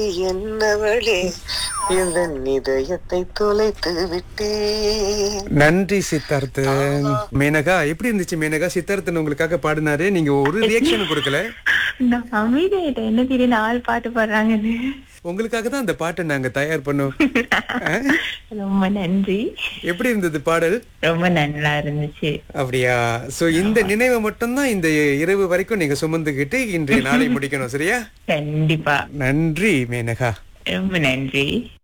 என்னவளே இந்த இதயத்தை தொலைத்து விட்டேன் நன்றி சித்தார்த்து மேனகா எப்படி இருந்துச்சு மேனகா சித்தார்த்தன் உங்களுக்காக பாடினாரு நீங்க ஒரு ரியாக்ஷன் கொடுக்கல நான் அமைதியாயிட்டேன் என்ன திடீர்னு ஆள் பாட்டு பாடுறாங்கன்னு உங்களுக்காக தான் அந்த பாட்டை நாங்க தயார் பண்ணோம் அஹ்? ரொம்ப நன்றி எப்படி இருந்தது பாடல் ரொம்ப நல்லா இருந்துச்சு அப்படியா சோ இந்த நினைவை மட்டும்தான் இந்த இரவு வரைக்கும் நீங்க சுமந்துகிட்டு இன்றைய நாளை முடிக்கணும் சரியா கண்டிப்பா நன்றி மேனகா ரொம்ப நன்றி